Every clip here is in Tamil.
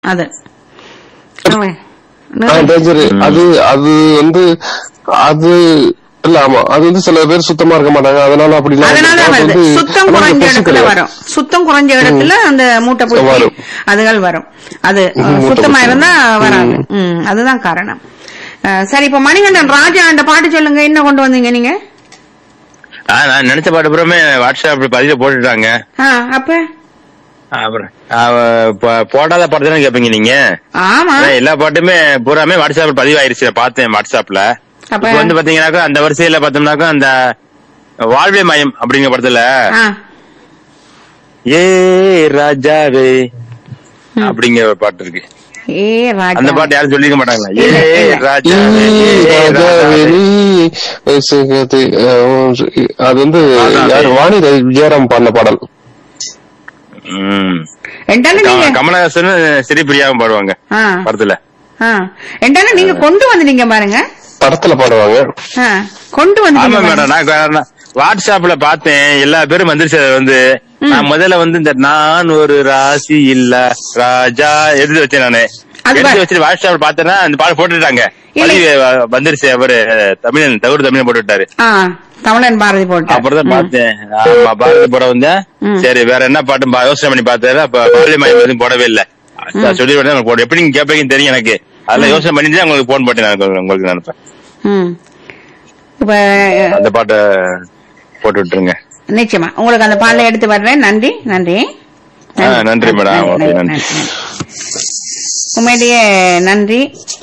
அது ஆமா. ஆ, டேஞ்சர் அது அது வந்து அது இல்ல ஆமா அது வந்து சில பேர் சுத்தமா இருக்க மாட்டாங்க அதனால அப்படி இல்லாம அதனால அது வருது வந்து சுத்தம் ஆனா குறைஞ்ச கொசு இடத்துல கிடையாது. வரும் சுத்தம் குறைஞ்ச இடத்துல அந்த மூட்டை பூச்சி வரும். அதுகள் வரும் அது ம், மூட்டை சுத்தமா பூச்சி இருந்தா வரும். வராது ம், அதுதான் காரணம் அஹ், சரி இப்ப மணிகண்டன் ராஜா அந்த பாட்டு சொல்லுங்க என்ன கொண்டு வந்தீங்க நீங்க ஆ, நான் நினைச்ச பாட்டு பூராமே வாட்ஸ்அப் பதில போட்டுட்டாங்க ஆ, அப்ப அப்புறம் அவ, ப- போடாத பாட்டு தானே கேப்பீங்க நீங்க ஆமா ஆனா எல்லா பாட்டுமே பூராமே வாட்ஸ்அப்ல பதிவாயிருச்சு நான் பார்த்தேன் வாட்ஸ்அப்ல அப்ப இப்ப வந்து பாத்தீங்கன்னாக்கா அந்த வரிசையில பார்த்தோம்னாக்கா அந்த வாழ்வே மயம் அப்படிங்கிற படத்துல ஆ, ஏ ராஜாவே அப்படிங்கிற ஒரு பாட்டு இருக்கு ஏ ராஜா அந்த பாட்டு யாரும் சொல்லிக்க மாட்டாங்களா ஏ இல்ல, இல்ல. ராஜாவே ஏ ராஜாவே. ராஜாவேலி, சுகதி, அஹ், அது வந்து அதான் யாரு அது. வாணி ஜெயராம் பாடின பாடல் ம். ரெண்டாலும் நீங்க க- கமலஹாசன் ஸ்ரீபிரியாவும் பாடுவாங்க ஆ, படத்துல ஆ. ரெண்டாலும் நீங்க கொண்டு வந்துட்டீங்க பாருங்க படத்துல பாடுவாங்க ஆ, கொண்டு ஆமா வந்துட்டீங்க மேடம் பாருங்க. நான் நான் வாட்ஸ்அப்ல பார்த்தேன் எல்லா பேரும் வந்துருச்சு அது வந்து நான் முதல்ல வந்து இந்த நான் ஒரு ராசி இல்ல ராஜா எழுதி வச்சேன் நானு அது எழுதி பாரு. வச்சுட்டு வாட்ஸ்அப்ல பார்த்தேன்னா அந்த பாடம் போட்டுட்டாங்க இல்லை. பதிவு வ- வந்துருச்சு அவரு தமிழன் தவிர தமிழன் போட்டு விட்டாரு ஆ, தமிழன் பாரதி போட்டு அப்புறம் தான் பார்த்தேன் ஆமா, பாரதி படம் வந்து ம். சரி வேற என்ன பாட்டு பா- யோசனை பண்ணி பார்த்தாரு அப்ப பாலியமாய் எதுவும் போடவே இல்ல அதான் சொல்லி விட்டேன் உங்களுக்கு போடு. எப்படி நீங்க கேட்பீங்கன்னு தெரியும் எனக்கு அதுல யோசனை பண்ணிட்டு தான் உங்களுக்கு போன் போட்டேன் நான் உங்களுக்கு நினைப்பேன் ம். இப்ப அந்த பாட்டை போட்டு விட்டுருங்க நிச்சயமா உங்களுக்கு அந்த பாலை எடுத்து வர்றேன் நன்றி நன்றி ஆ, நன்றி மேடம். ஓகே, நன்றி. உண்மையிலேயே நன்றி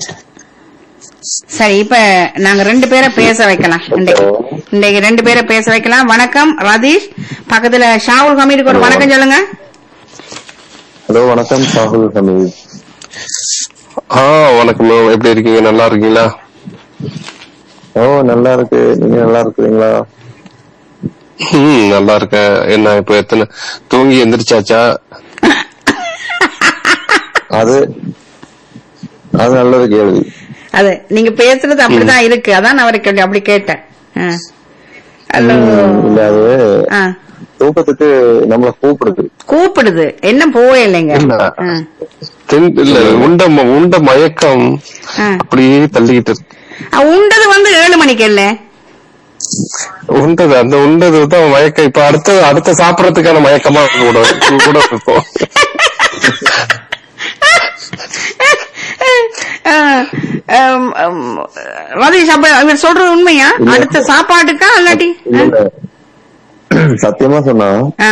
சரி இப்ப நாங்க ரெண்டு பேரை பேச வைக்கலாம் இன்றைக்கு இன்றைக்கு ரெண்டு பேரை பேச வைக்கலாம் வணக்கம் ரதீஷ் பக்கத்துல ஷாவுல் ஹமீதுக்கு ஒரு வணக்கம் சொல்லுங்க ஹலோ வணக்கம் சாகுல் ஹமீத் ஆ வணக்கம் மேம் எப்படி இருக்கீங்க நல்லா இருக்கீங்களா ஓ நல்லா இருக்கு நீங்க நல்லா இருக்கிறீங்களா ம் நல்லா இருக்கேன் என்ன இப்ப எத்தனை தூங்கி எந்திரிச்சாச்சா அது அது நல்லது கேள்வி அது நீங்க பேசுறது அப்படிதான் இருக்கு அதான் நான் அவருக்கு அப்படி கேட்டேன் ஆ. ஹலோ ம், இல்ல அது ஆ. தூக்கத்துக்கு நம்மள கூப்பிடுது கூப்பிடுது என்ன போயில்லைங்க இல்ல. ஆ. தென்- இல்ல உண்ட ம- உண்ட மயக்கம் ஆ. அப்படியே தள்ளிக்கிட்டு இருக்கு. ஆ, உண்டது வந்து ஏழு மணிக்கு இல்ல உண்டது அந்த உண்டது தான் மயக்கம் இப்ப அடுத்த அடுத்த சாப்பிடறதுக்கான மயக்கமா கூட கூட இருக்கும் ரதீஷ் அப்ப இவர் சொல்றது உண்மையா அடுத்த சாப்பாட்டுக்கா இல்லாட்டி இல்ல இல்ல. சத்தியமா சொன்னா ஆ.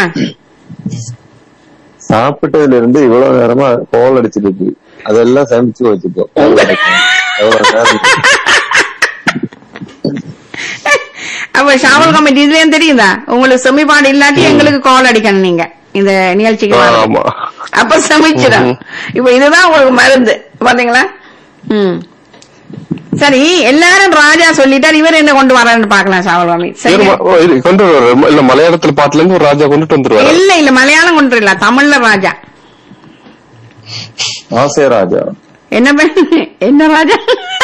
சாப்பிட்டதுல இருந்து இவ்வளவு நேரமா கோல் அடிச்சிட்டு இருக்கு அதெல்லாம் சமைச்சு வச்சுக்கோ எவ்வளவு நேரம் அப்ப ஷாவல் கமிட்டி இதுலயும் தெரியுதா உங்களுக்கு செமிபாடு இல்லாட்டி எங்களுக்கு கால் அடிக்கணும் நீங்க இந்த நிகழ்ச்சிக்கு வர. ஆமா அப்ப சமைச்சிடும் இப்ப இதுதான் உங்களுக்கு மருந்து பாத்தீங்களா ம் சரி எல்லாரும் ராஜா சொல்லிட்டார் இவர் என்ன கொண்டு வரான்னு பாக்கலாம் ஷாவல் கமி சரி இருமா, ஓ, இரு, கொண்டு வருவாரு இல்ல மலையாளத்துல பாட்டுல இருந்து ஒரு ராஜா கொண்டுட்டு வந்துருவாரு இல்ல இல்ல மலையாளம் கொண்டு இல்ல தமிழ்ல ராஜா ஆசை ராஜா என்ன பே- என்ன ராஜா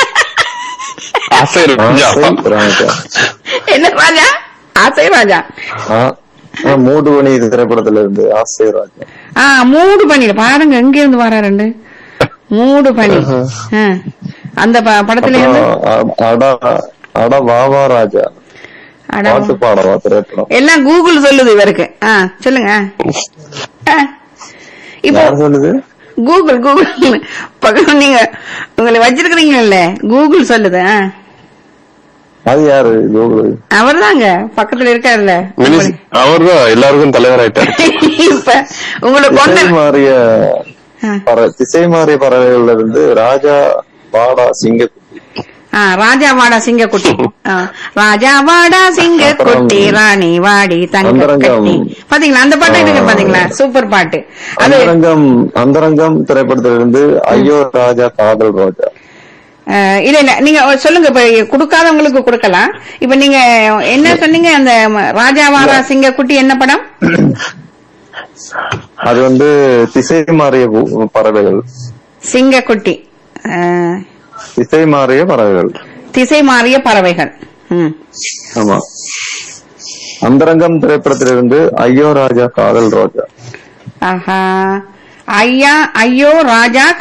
ஆசை ராஜா ஆசை ராஜா என்ன ராஜா ஆசை ராஜா ஆ, ஆ, மூடு மணி திரைப்படத்துல இருந்து ஆசை ராஜா ஆ மூடு பணி பாருங்க எங்க இருந்து வர ரெண்டு மூடு பணி ஆ. அந்த ப- படத்துல இருந்து அப்புறம் அ- அடா அடா வாவா ராஜா அட, பாட்டு பாடவா திரைப்படம் எல்லாம் கூகுள் சொல்லுது இவருக்கு ஆ சொல்லுங்க ஆ. இப்போ யார் சொல்லுது கூகுள் கூகுள் பக்கம் நீங்க உங்களை வச்சிருக்கிறீங்கல்ல கூகுள் சொல்லுது ஆ. அது யாரு கூகுள் அவர்தாங்க பக்கத்துல இருக்காருல்ல மினிஸ்- அவர்தான் எல்லாருக்கும் தலைவராயிட்டாரு இப்ப உங்களை திசை கொண்டு மாறிய ஆ. பற திசை மாறிய பறவைகள்ல இருந்து ராஜா வாடா சிங்க ஆ, ராஜா வாடா சிங்கக்குட்டி ஆ, ராஜா வாடா சிங்கக்குட்டி ராணி வாடி தங்க அந்தரங்கம். கட்டி பாத்தீங்களா அந்த பாட்டு இருக்கு பாத்தீங்களா சூப்பர் பாட்டு அது அந்தரங்கம் அந்தரங்கம் திரைப்படத்துல இருந்து ஐயோ ராஜா காதல் ராஜா ஆ, இல்ல இல்ல நீங்க சொல்லுங்க இப்ப கொடுக்காதவங்களுக்கு கொடுக்கலாம் இப்ப நீங்க என்ன சொன்னீங்க அந்த ராஜா வாடா சிங்கக்குட்டி என்ன படம் அது வந்து திசை மாறிய பூ- பறவைகள் சிங்கக்குட்டி ஆ, திசை மாறிய பறவைகள் திசை மாறிய பறவைகள் ம் ஆமா அந்தரங்கம் திரைப்படத்திலிருந்து ஐயோ ராஜா காதல் ரோஜா ஆஹா ஐயா ஐயோ ராஜா